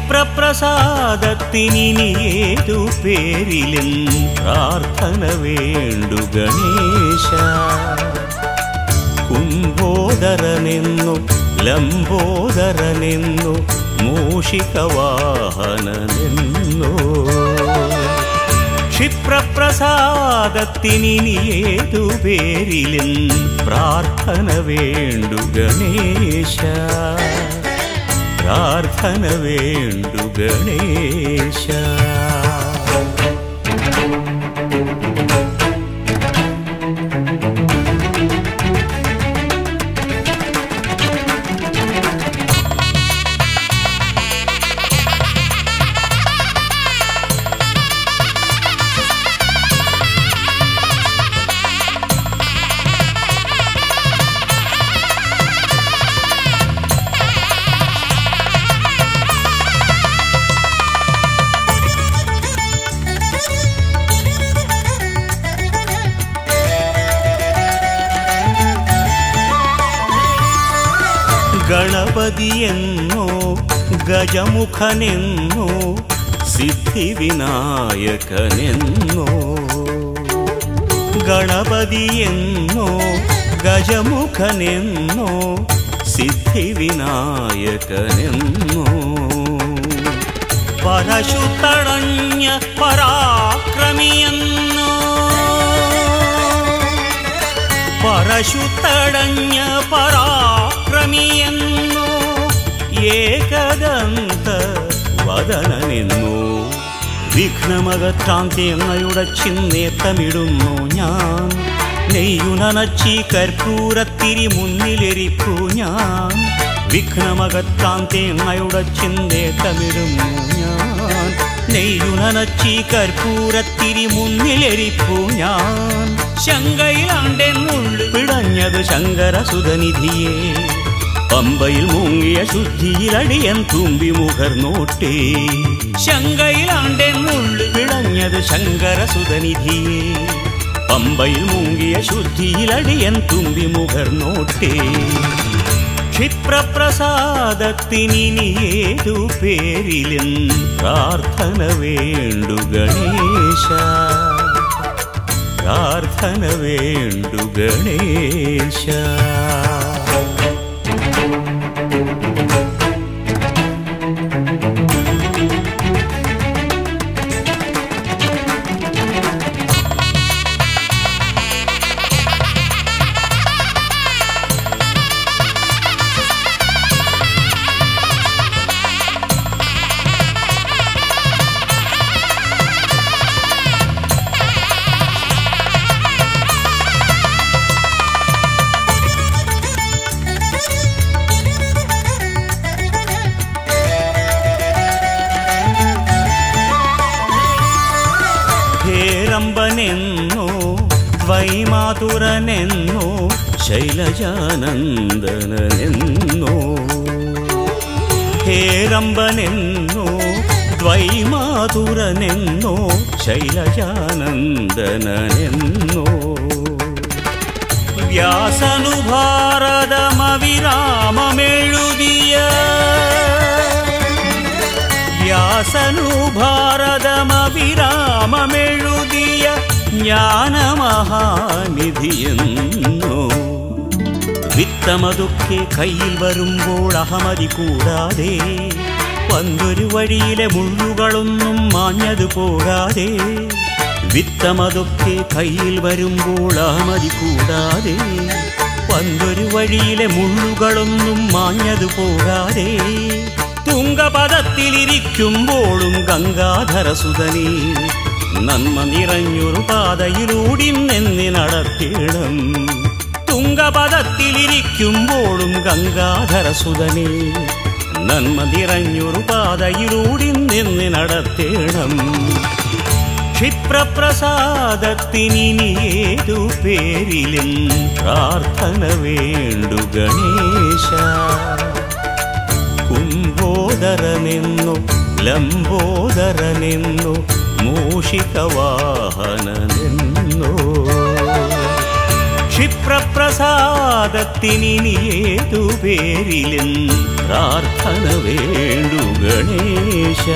ക്ഷിപ്രപ്രസാദത്തിനി ഏതു പേരിലും പ്രാർത്ഥന വേണ്ടു ഗണേശ കുംഭോദരനെന്നു ലംബോദരനെന്നു മൂഷികവാഹനനെന്നു ക്ഷിപ്രപ്രസാദത്തിനി ഏതു പേരിലും പ്രാർത്ഥന വേണ്ടു ഗണേശ പ്രാർത്ഥന വേണ്ടു ഗണേശ ഗണപതിയെന്നോ ഗജമുഖനെന്നോ സിദ്ധിവിനായകനെന്നോ ഗണപതിയെന്നോ ഗജമുഖനെന്നോ സിദ്ധിവിനായകനെന്നോ പരശുത്തടഞ്ഞ പരാക്രമിയെന്നോ പരശുത്തടഞ്ഞ പരാക്രമിയെന്നോ ഏകദന്ത വദനനെന്നോ വിഘ്നമകത്താന്ത്യങ്ങളുടെ ചിന്നേത്തമിടുന്നു ഞാൻ നെയ്യുനച്ചി കർപ്പൂരത്തിരി മുന്നിലെരിപ്പു ഞാൻ വിഘ്നമകത്താന്ത്യങ്ങളുടെ ചിന്തേത്തമിടുന്നു ഞാൻ നെയ്യുനച്ചി കർപ്പൂരത്തിരി മുന്നിലെരിപ്പു ഞാൻ ശങ്കയിലാണ്ടെന്നുള്ളു പിടഞ്ഞത് ശങ്കരസുതനിധിയെ പമ്പയിൽ മുങ്ങിയ ശുദ്ധിയിലടിയൻ തുമ്പി മുഖർന്നോട്ടേ ശങ്കയിലാണ്ടെന്നുള്ളു പിടഞ്ഞത് ശങ്കരസുതനിധിയെ പമ്പയിൽ മുങ്ങിയ ശുദ്ധിയിലടിയൻ തുമ്പി മുഖർന്നോട്ടേ ക്ഷിപ്രപ്രസാദത്തിനി ഏതു പേരിലും പ്രാർത്ഥന വേണ്ടു ഗണേശ പ്രാർത്ഥന വേണ്ടു ഗണേശ ഹേരമ്പനെന്നോ ദ്വൈമാതുരനെന്നോ ശൈലജാനന്ദനെന്നോ ഹേരമ്പനെന്നോ ദ്വൈമാതുരനെന്നോ ശൈലജാനന്ദനെന്നോ വ്യാസനു ഭാരതമവിരാമമെഴുതിയ വ്യാസനു ഭാരതമവിരാമമെഴുതിയ ജ്ഞാനമഹാനിധിയെന്നോ വിത്തമതൊക്കെ കയ്യിൽ വരുമ്പോൾ അഹമതി കൂടാതെ പന്തൊരു വഴിയിലെ മുള്ളുകളൊന്നും മാഞ്ഞതു പോകാതെ വിത്തമതൊക്കെ കയ്യിൽ വരുമ്പോൾ അഹമതി കൂടാതെ പന്തൊരു വഴിയിലെ മുള്ളുകളൊന്നും മാഞ്ഞതു പോകാതെ തുങ്കപദത്തിലിരിക്കുമ്പോഴും ഗംഗാധരസുതനേ നന്മ നിറഞ്ഞൊരു പാതയിലൂടി നിന്നി നടത്തിയിടം തുങ്കപദത്തിലിരിക്കുമ്പോഴും ഗംഗാധരസുതനേ നന്മ നിറഞ്ഞൊരു പാതയിലൂടി നിന്നി നടത്തിയിടം ക്ഷിപ്രപ്രസാദത്തിനി ഏതു പേരിലും പ്രാർത്ഥന വേണ്ടു ഗണേശ കുംഭോദരനെന്നു ലംബോദരനെന്നു മൂഷികവാഹനനെന്നു ക്ഷിപ്രപ്രസാദത്തിനി ഏതു പേരിലും പ്രാർത്ഥന പ്രാർത്ഥന വേണ്ടു ഗണേശ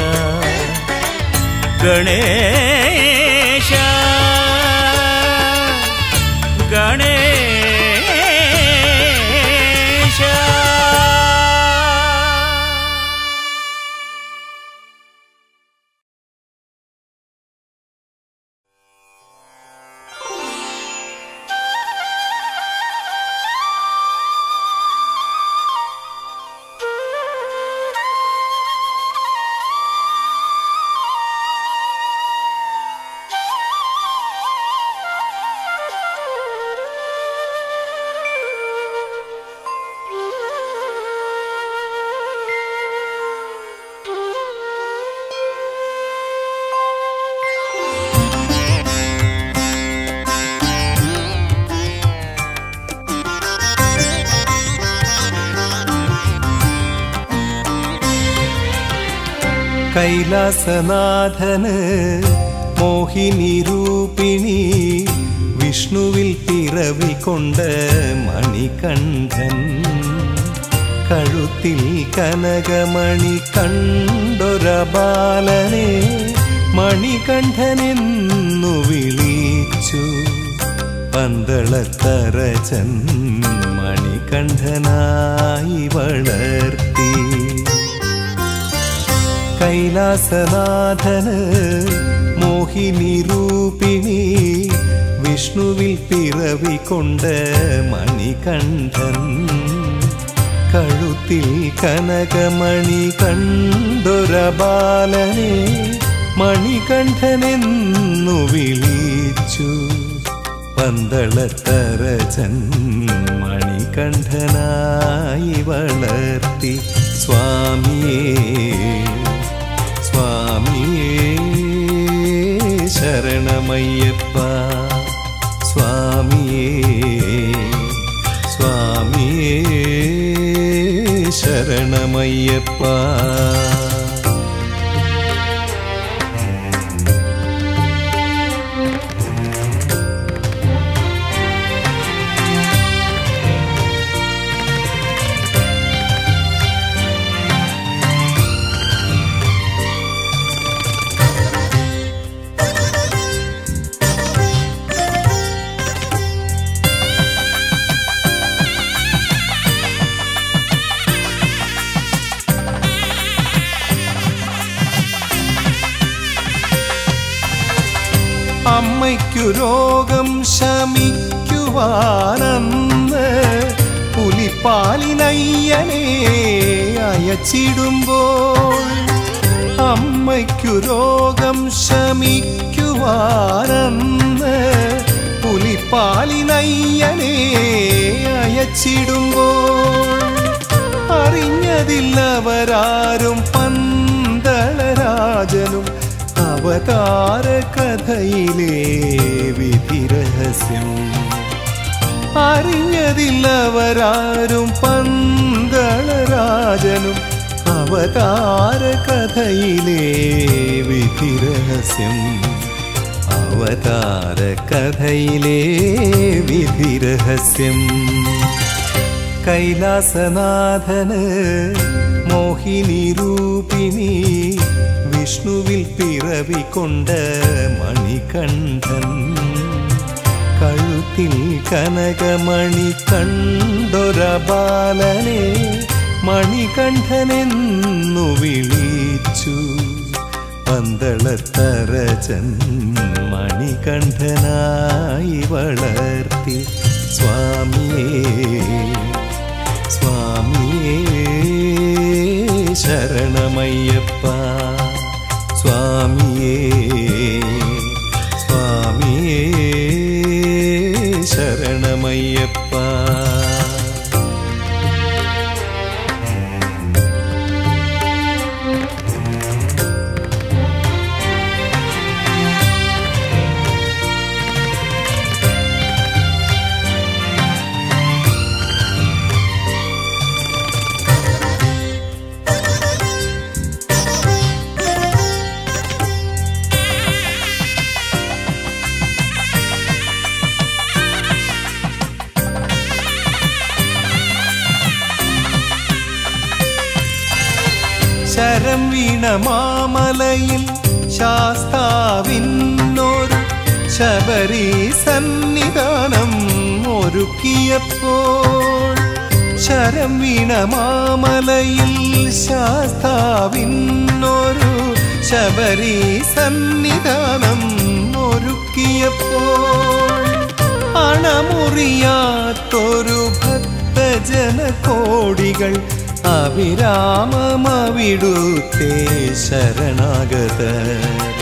ഗണേശ ഗണേശ കൈലാസനാഥന് മോഹിനി രൂപിണി വിഷ്ണുവിൽ പിറവികൊണ്ട് മണികണ്ഠൻ കഴുത്തിൽ കനകമണി കണ്ടൊര ബാലനെ മണികണ്ഠനെന്നു വിളിച്ചു പന്തളത്തറചൻ മണികണ്ഠനായി വളർത്തി കൈലാസനാഥന് മോഹിനി രൂപിണി വിഷ്ണുവിൽ പിറവികൊണ്ട് മണികണ്ഠൻ കഴുത്തിൽ കനകമണി കണ്ടൊര ബാലനെ മണികണ്ഠനെന്നു വിളിച്ചു പന്തളത്തറചൻ മണികണ്ഠനായി വളർത്തി സ്വാമിയേ സ്വാമിയേ ശരണമയ്യപ്പ സ്വാമിയേ സ്വാമിയേ ശരണമയ്യപ്പ അമ്മയ്ക്കു രോഗം ശമിക്കുവാനെന്ന് പുലിപ്പാലിനയ്യനെ അയച്ചിടുമ്പോൾ അമ്മയ്ക്കു രോഗം ശമിക്കുവാനെന്ന് പുലിപ്പാലിനയ്യനെ അയച്ചിടുമ്പോൾ അറിഞ്ഞതില്ലവരാരും പന്തളരാജനും അവതാര കഥയിലെ വിധിരഹസ്യം അറിഞ്ഞതില്ലവരാരും പന്തളരാജനും അവതാര കഥയിലെ വിധിരഹസ്യം അവതാര കഥയിലെ വിധിരഹസ്യം കൈലാസനാഥന് മോഹിനി രൂപിണി വിഷ്ണുവിൽ പിറവികൊണ്ട് മണികണ്ഠൻ കഴുത്തിൽ കനകമണി കണ്ടൊര ബാലനെ മണികണ്ഠനെന്നു വിളിച്ചു പന്തളത്തറചൻ മണികണ്ഠനായി വളർത്തി സ്വാമിയേ സ്വാമിയേ ശരണമയ്യപ്പ സ്വാമിയേ സ്വാമിയേ ശരണമയ്യപ്പ വീണമാമലയിൽ ശാസ്താവിന്നൊരു ശബരി സന്നിധാനം ഒരുക്കിയപ്പോൾ ശരം വീണമാമലയിൽ ശാസ്താവിന്നൊരു ശബരി സന്നിധാനം ഒരുക്കിയപ്പോൾ അണമുറിയാത്തൊരു ഭക്തജന കോടികൾ അവിരാമമവിടുത്തെ ശരണാഗതർ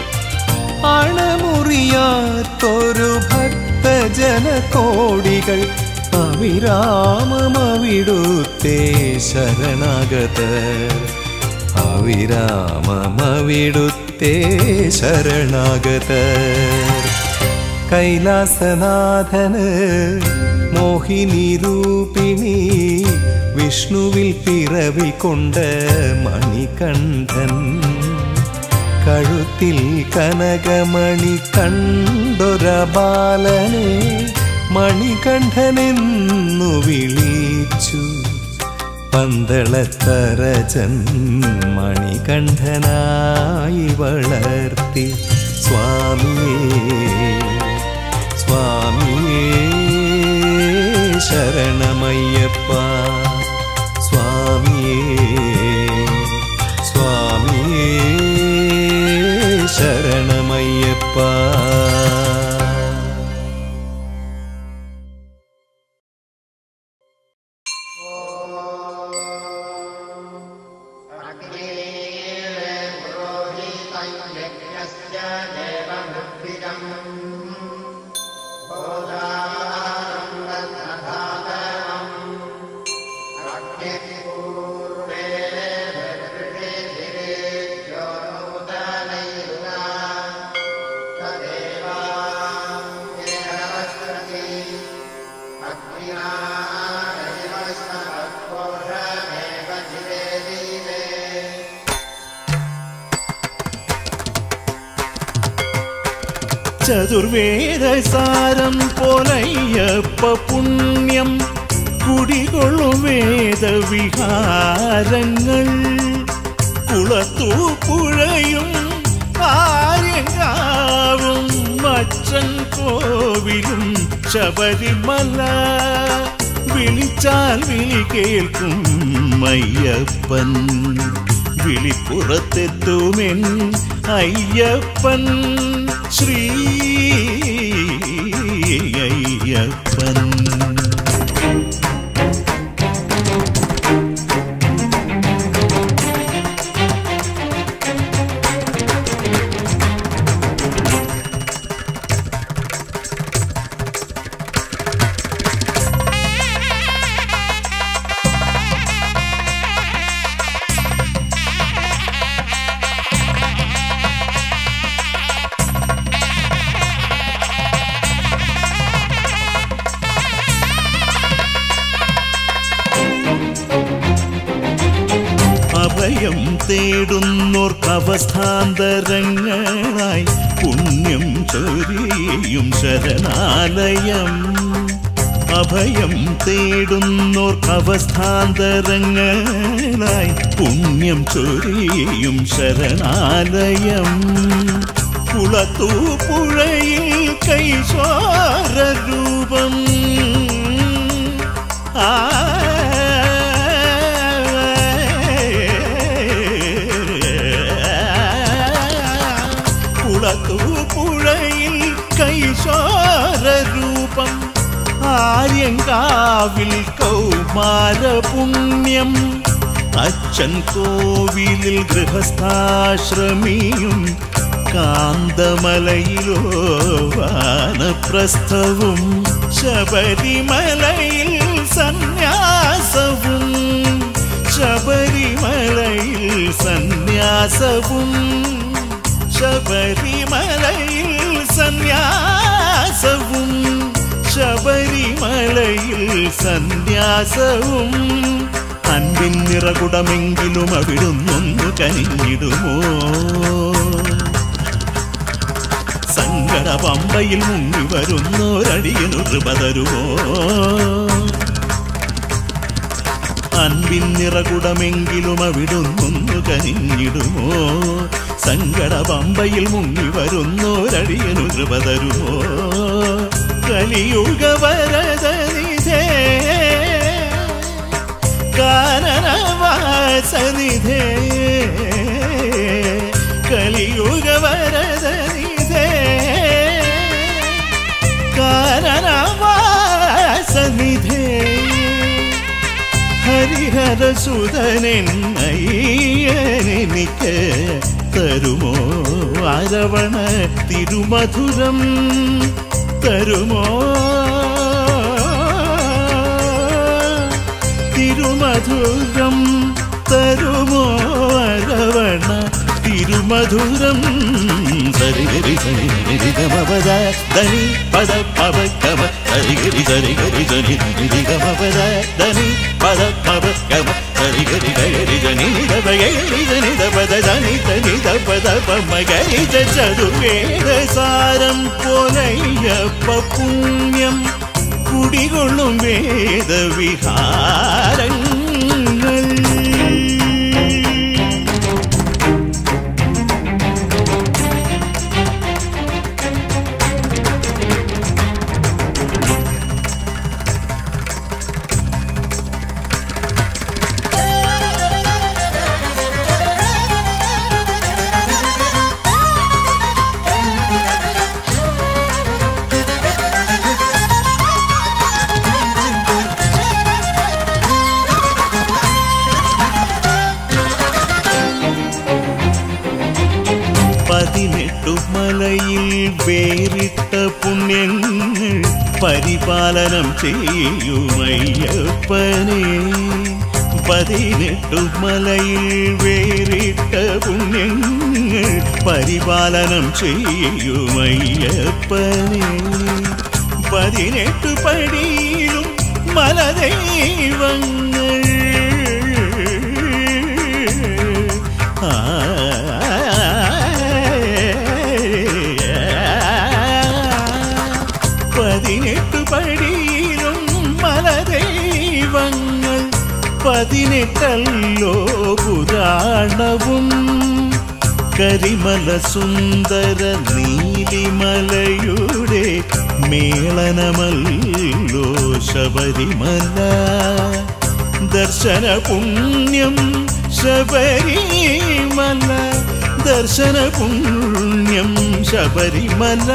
അണമുറിയാത്തൊരു ഭക്തജന കോടികൾ അവിരാമമവിടുത്തെ ശരണാഗതർ അവിരാമമവിടുത്തെ ശരണാഗതർ കൈലാസനാഥന് മോഹിനി രൂപിണി വിഷ്ണുവിൽ പിറവി കൊണ്ട് മണികണ്ഠൻ കഴുത്തിൽ കനകമണി കണ്ടൊര ബാലനെ മണികണ്ഠനെന്നു വിളിച്ചു പന്തളത്തരചൻ മണികണ്ഠനായി വളർത്തി സ്വാമിയേ സ്വാമിയേ ശരണമയ്യപ്പ സ്വാമിയേ സ്വാമിയേ ശരണമയ്യപ്പ ചതുർവേദസാരം പോലയ്യപ്പ പുണ്യം കുടികൊള്ളും വേദവിഹാരങ്ങൾ കുളത്തൂ പുഴയും ആര്യങ്കാവും മച്ചൻ കോവിലും ശബരിമല വിളിച്ചാൽ വിളി കേൾക്കും അയ്യപ്പൻ വിളിപ്പുറത്തെത്തുമെൻ അയ്യപ്പൻ ശ്രീ അയ്യപ്പൻ അഭയം തേടുന്നോർക്കവസ്ഥാന്തരങ്ങളായി പുണ്യം ചൊരിയും ശരണാലയം അഭയം തേടുന്നോർക്കവസ്ഥാന്തരങ്ങളായി പുണ്യം ചൊരിയും ശരണാലയം കുളത്തൂ പുഴയിൽ കൈശോര രൂപം ആ കുളത്തൂ പുഴയിൽ കൈശോര രൂപം ആര്യങ്കാവിൽ കൗമാര പുണ്യം അച്ഛൻ കോവിലിൽ ഗൃഹസ്ഥാശ്രമിയും കാന്തമലയിലോ വാനപ്രസ്ഥവും ശബരിമലയിൽ സന്യാസവും ശബരിമലയിൽ സന്യാസവും ശബരിമലയിൽ സന്യാസവും ശബരിമലയിൽ സന്യാസവും അൻപിൻ നിറകുടമെങ്കിലും അവിടുന്നൊന്നു കനിഞ്ഞിടുമോ സങ്കട പമ്പയിൽ മുങ്ങി വരുന്നോരടിയനു കൃപ തരുമോ അൻപിൻ നിറകുടമെങ്കിലും അവിടുന്നൊന്നു കനിഞ്ഞിടുമോ സങ്കട പമ്പയിൽ മുങ്ങി വരുന്നോരടിയനു കൃപ തരുമോ കലിയുഗ വരദനിധേ കാനനവാസനിധേ കലിയുഗ വരദനിധേ കാനനവാസനിധേ ഹരിഹരസുതനെന്നയ്യനെനിക്ക് തരുമോ അരവണ തിരുമധുരം തരുമോ തിരുമധുരം തരുമോ അരവണ തിരുമധുരം സരിഗരി സരി ഗമപദ ധനി പദ പവ ഗമ സരിഗരി സരിഗരി ധനി നിധി ഗമപദ ധനി പദ പവ ഗമ സരിഗരി ഗരി ധനി ദബഗരി ധനി ദപദ ധനി ധനി ദപദ പമ ഗരി ചതുർവേദ സാരം പോലയ്യപ്പ പുണ്യം കുടികൊള്ളും വേദവിഹാരങ്ങൾ പതിനെട്ടു മലയിൽ വേറിട്ട പുണ്യങ്ങൾ പരിപാലനം ചെയ്യുമയ്യപ്പനെ പതിനെട്ടു മലയിൽ വേറിട്ട പുണ്യങ്ങൾ പരിപാലനം ചെയ്യുമയ്യപ്പനെ പതിനെട്ടു പടിയിലും മലദൈവങ്ങൾ പതിനെട്ട് പടിയിലും മലദൈവങ്ങൾ പതിനെട്ടല്ലോ പുരാണവും കരിമല സുന്ദര നീലിമലയുടെ മേളനമല്ലോ ശബരിമല ദർശന പുണ്യം ശബരിമല ദർശന പുണ്യം ശബരിമല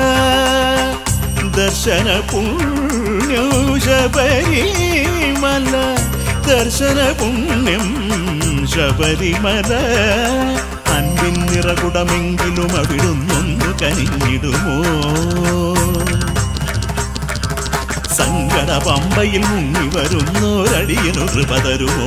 ദർശന പുണ്യം ശബരിമല ദർശന പുണ്യം ശബരിമല അൻപിൻ നിറകുടമെങ്കിലും അവിടുന്നൊന്നു കനിഞ്ഞിടുമോ സങ്കട പമ്പയിൽ മുങ്ങി വരുന്നോരടിയനു കൃപ തരുമോ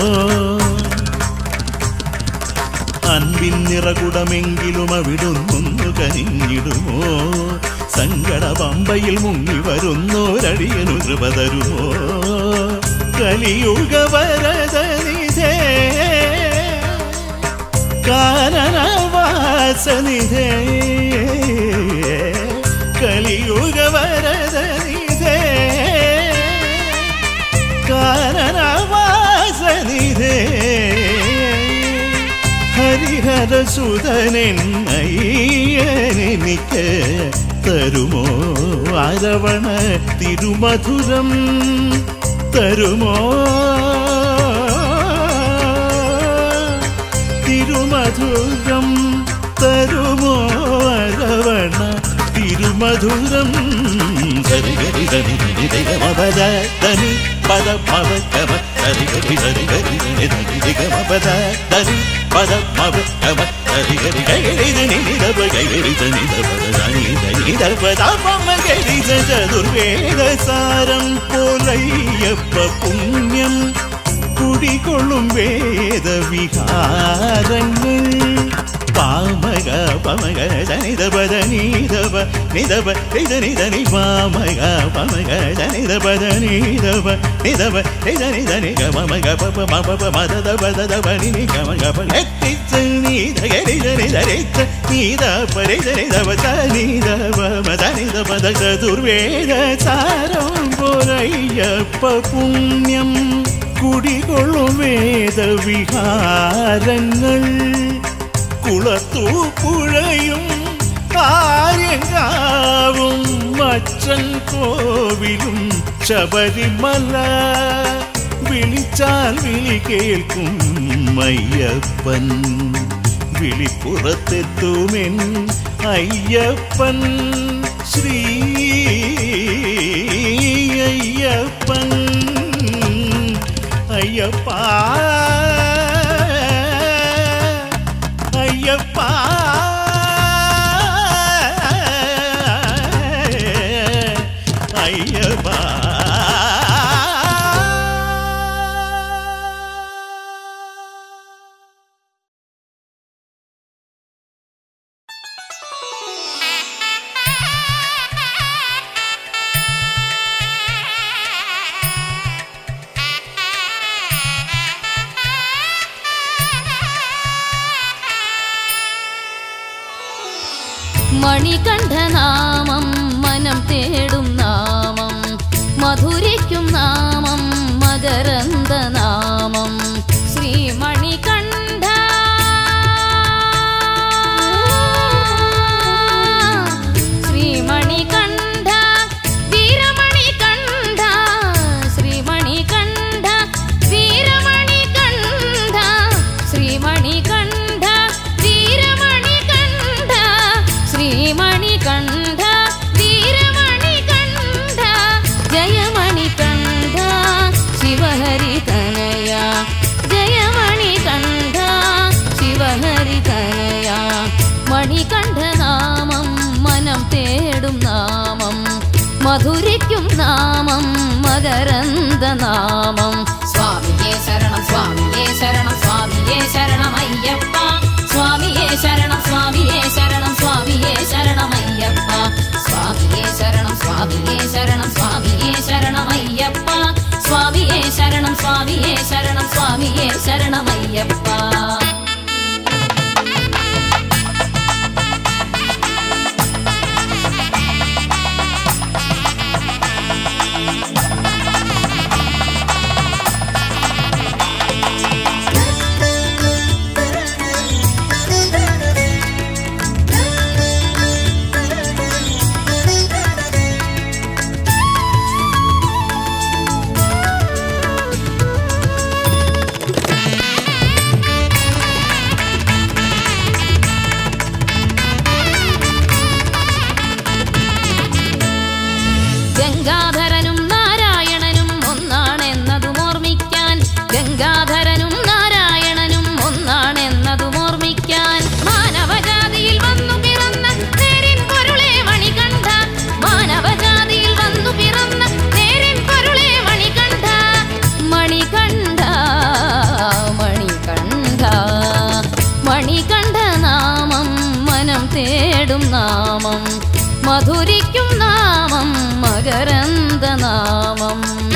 അൻപിൻ നിറകുടമെങ്കിലും അവിടുന്നൊന്നു കനിഞ്ഞിടുമോ സങ്കട പമ്പയിൽ മുങ്ങി വരുന്നോരടിയനു കൃപ തരുമോ കലിയുഗ വരദനിധേ കാനനവാസനിധേ കലിയുഗ വരദനിധേ കാനനവാസനിധേ ഹരിഹരസുതനെന്നയ്യനെനിക്ക് തരുമോ അരവണ തിരുമധുരം തരുമോ തിരുമധുരം തരുമോ അരവണ തിരുമധുരം സരിഗരി ധനി ധനി ദൈവമപദ ധനി പദ പവ കവ സരിഗരി സരിഗരി ധനി ധനി ദിഗമപദ ധനി പദ പവ കവ സരിഗരി ഗരി ധനി നിധപ ഗരി ധനി ദപദ ധനി ധനി ദപദ പമ ഗരി ചതുർവേദ സാരം പോലയ്യപ്പ പുണ്യം കുടികൊള്ളും വേദവിഹാരങ്ങൾ പാമക പമക ജനിതപദ നീതപ നിതപ നിത നിത നി പാമക പമക ജനിതപദ നീതപ നിതപ നിത നിത നി ഗമക പപ മപ മദദ പദദ പനി നി ഗമക പനെത്തിച്ച നീത ഗരിജ നിത റിച്ച നീത പരിജ നിതപ ച നീതപ മദ നിത പദ ചതുർവേദ സാരം പോലയ്യപ്പ പുണ്യം കുടികൊള്ളും വേദവിഹാരങ്ങൾ കുളത്തൂ പുഴയും ആര്യങ്കാവും മച്ചൻ കോവിലും ശബരിമല വിളിച്ചാൽ വിളി കേൾക്കും അയ്യപ്പൻ വിളിപ്പുറത്തെത്തുമെൻ അയ്യപ്പൻ ശ്രീ അയ്യപ്പൻ അയ്യപ്പ അയ്യപ്പ അയ്യപ്പ മണികണ്ഠനാമം മനം തേടും നാമം മധുരിക്കും നാമം മകരന്ദ നാമം ശ്രീ മണികണ്ഠ ശ്രീ മണികണ്ഠ വീരമണികണ്ഠ ശ്രീ മണികണ്ഠ വീരമണികണ്ഠ ശ്രീ മണികണ്ഠ വീരമണികണ്ഠ ശ്രീ മണികണ്ഠ വീരമണികണ്ഠ ജയമണികണ്ഠ ശിവഹരി തനയ ജയമണികണ്ഠ ശിവഹരി തനയ മണികണ്ഠനാമം മനം തേടും നാമം മധുരിക്കും നാമം മകരന്ദ നാമം സ്വാമിയേ ശരണം സ്വാമിയേ ശരണം സ്വാമിയേ ശരണം അയ്യപ്പ സ്വാമിയേ ശരണം സ്വാമിയേ ശരണം സ്വാമിയേ ശരണം അയ്യപ്പ സ്വാമിയേ ശരണം സ്വാമിയേ ശരണം സ്വാമിയേ ശരണം അയ്യപ്പ സ്വാമിയേ ശരണം സ്വാമിയേ ശരണം സ്വാമിയേ ശരണം അയ്യപ്പ ഗംഗാധരനും നാരായണനും ഒന്നാണെന്നതും ഓർമ്മിക്കാൻ ഗംഗാധരനും നാരായണനും ഒന്നാണെന്നതും ഓർമ്മിക്കാൻ മാനവജാതിയിൽ വന്നു പിറന്ന നേരിൻ പൊരുളെ മണികണ്ഠ മാനവജാതിയിൽ വന്നു പിറന്ന നേരിൻ പൊരുളെ മണികണ്ഠ മണികണ്ഠ മണികണ്ഠ മണികണ്ഠ നാമം മനം തേടും നാമം മധുരിക്കും നാമം മകരന്ദ നാമം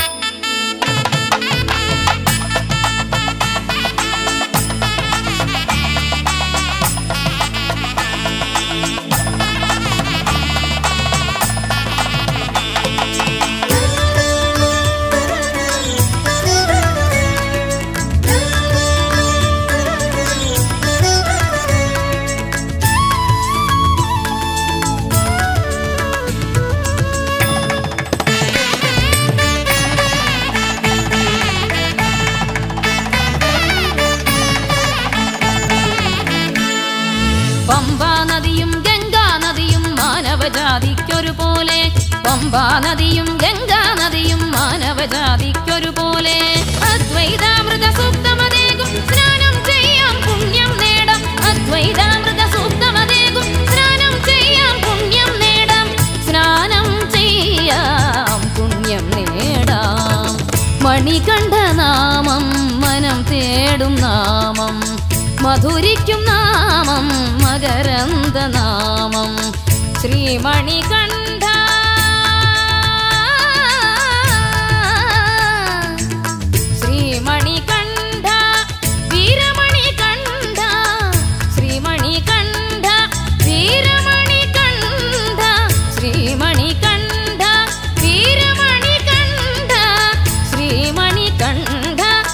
പമ്പാ നദിയും ഗംഗാ നദിയും മാനവജാതിക്കൊരുപോലെ പമ്പാ നദിയും ഗംഗാ നദിയും മാനവജാതിക്കൊരുപോലെ അദ്വൈതാമൃത സൂക്തമതേകും സ്നാനം ചെയ്യാം പുണ്യം നേടാം അദ്വൈതാമൃത സൂക്തമതേകും സ്നാനം ചെയ്യാം പുണ്യം നേടാം സ്നാനം ചെയ്യാം പുണ്യം നേടാം മണികണ്ഠ നാമം മനം തേടും നാമം മധുരിക്കും നാമം മകരന്ദ നാമം ശ്രീമണികണ്ഠ ശ്രീമണികണ്ഠ വീരമണികണ്ഠ ശ്രീമണികണ്ഠ വീരമണികണ്ഠ ശ്രീമണികണ്ഠ വീരമണികണ്ഠ ശ്രീമണികണ്ഠ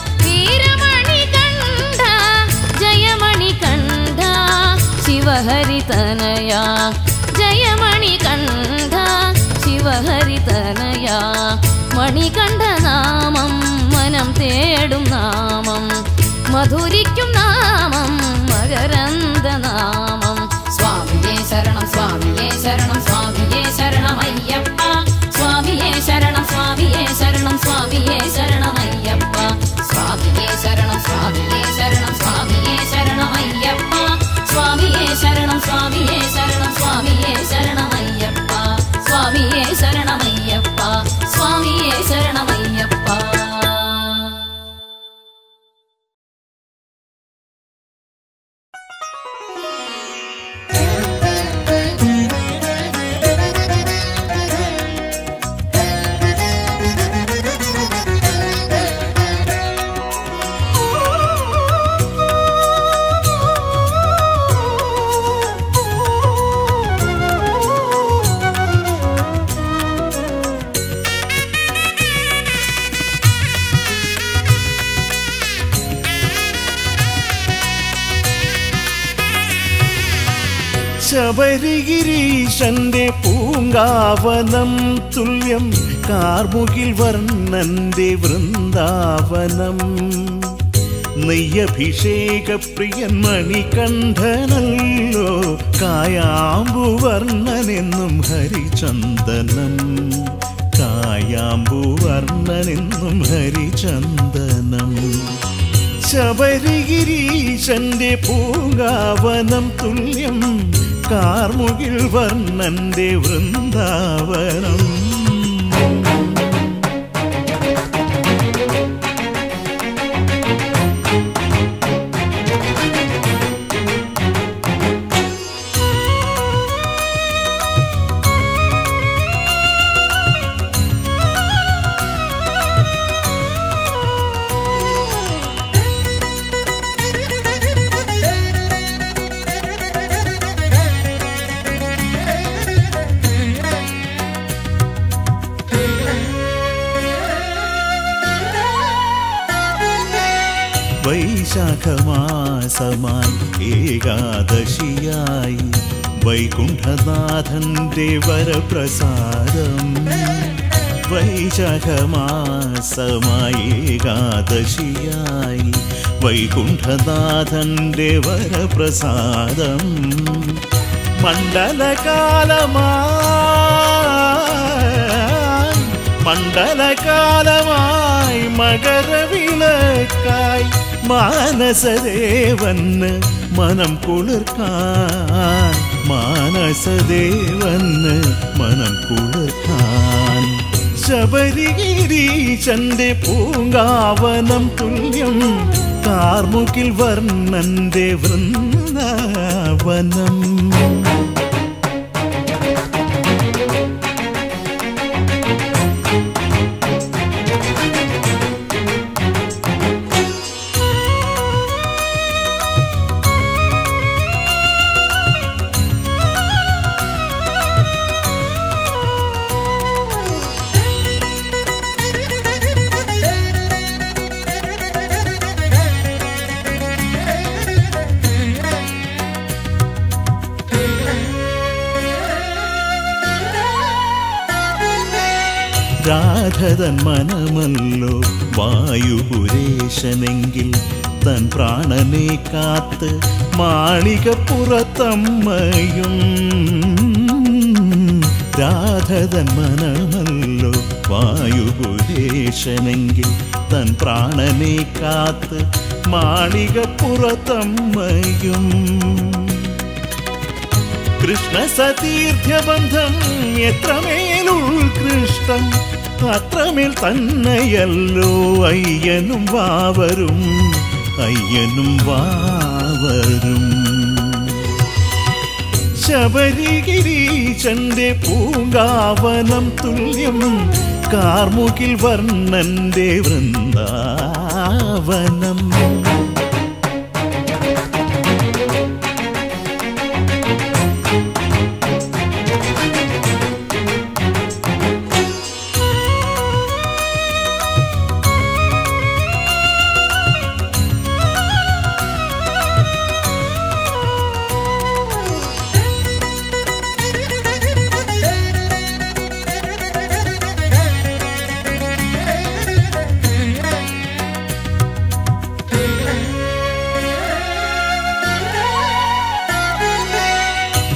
ശിവഹരിതനയാ ജയമണികണ്ഠ ശിവഹരിതനയാ മണികണ്ഠ നാമം മനം തേടും നാമം മധുരിക്കും നാമം മകരന്ദ നാമം സ്വാമിയേ ശരണം സ്വാമിയേ ശരണം സ്വാമിയേ ശരണമയ്യപ്പ സ്വാമിയേ ശരണം സ്വാമിയേ ശരണം സ്വാമിയേ ശരണമയ്യപ്പ സ്വാമിയേ ശരണം സ്വാമിയേ ശരണം സ്വാമിയേ ശരണമയ്യപ്പ സ്വാമിയേ ശരണം സ്വാമിയേ ശരണം സ്വാമിയേ ശരണമയ്യപ്പ സ്വാമിയേ ശരണമയ്യപ്പ സ്വാമിയേ ശരണമയ്യപ്പ ശബരിഗിരീശന്റെ പൂങ്കാവനം തുല്യം കാർമുകിൽ വർണ്ണന്റെ വൃന്ദാവനം നെയ്യഭിഷേക പ്രിയൻ മണികണ്ഠനല്ലോ കായാമ്പുവർണ്ണനെന്നും ഹരിചന്ദനം കായാമ്പുവർണ്ണനെന്നും ഹരിചന്ദനം ശബരിഗിരീശന്റെ പൂങ്കാവനം തുല്യം കാർമുകിൽ വർണ്ണന്റെ വൃന്ദാവനം വൈശാഖമാസമായി ഏകാദശിയായി വൈകുണ്ഠനാഥന്റെ വരപ്രസാദം വൈശാഖമാസമായി ഏകാദശിയായി വൈകുണ്ഠനാഥന്റെ വരപ്രസാദം മണ്ഡലകാലമായി മണ്ഡലകാലമായി മകരവിളക്കായി മാനസദേവന് മനം കുളിർക്കാൻ മാനസദേവന് മനം കുളിർക്കാൻ ശബരിഗിരീശന്റെ പൂങ്കാവനം തുല്യം കാർമുകിൽ വർണ്ണന്റെ വൃന്ദാവനം രാധതൻ മനമല്ലോ വായുപുരേശനെങ്കിൽ തൻ പ്രാണനെ കാത്ത് മാളികപ്പുറത്തമ്മയും രാധതൻ മനമല്ലോ വായുപുരേശനെങ്കിൽ തൻ പ്രാണനെ കാത്ത് മാളികപ്പുറത്തമ്മയും കൃഷ്ണ സതീർത്ഥ്യബന്ധം എത്രമേൽ ഉൾകൃഷ്ടം അത്രമേൽ തന്നെയല്ലോ അയ്യനും വാവരും അയ്യനും വാവരും ശബരിഗിരീശന്റെ പൂങ്കാവനം തുല്യം കാർമുകിൽ വർണ്ണന്റെ വൃന്ദാവനം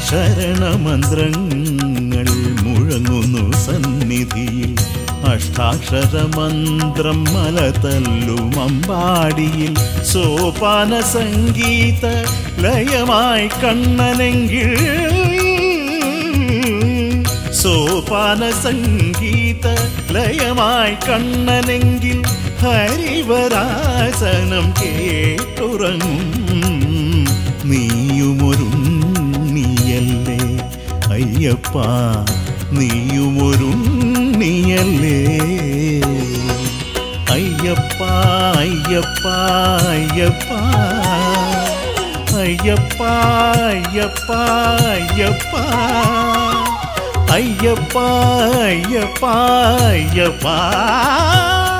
ശരണമന്ത്രങ്ങൾ മുഴങ്ങുന്നു സന്നിധിയിൽ അഷ്ടാക്ഷരമന്ത്രം മലതല്ലും അമ്പാടിയിൽ സോപാന സംഗീത ലയമായി കണ്ണനെങ്കിൽ സോപാന സംഗീത ലയമായി കണ്ണനെങ്കിൽ ഹരിവരാസനം കേട്ടുറങ്ങും നീയുമൊരുണ്ണിയല്ലേ അയ്യപ്പ നീയുമൊരുണ്ണിയല്ലേ അയ്യപ്പ അയ്യപ്പ അയ്യപ്പ അയ്യപ്പ അയ്യപ്പ അയ്യപ്പ അയ്യപ്പ അയ്യപ്പ അയ്യപ്പ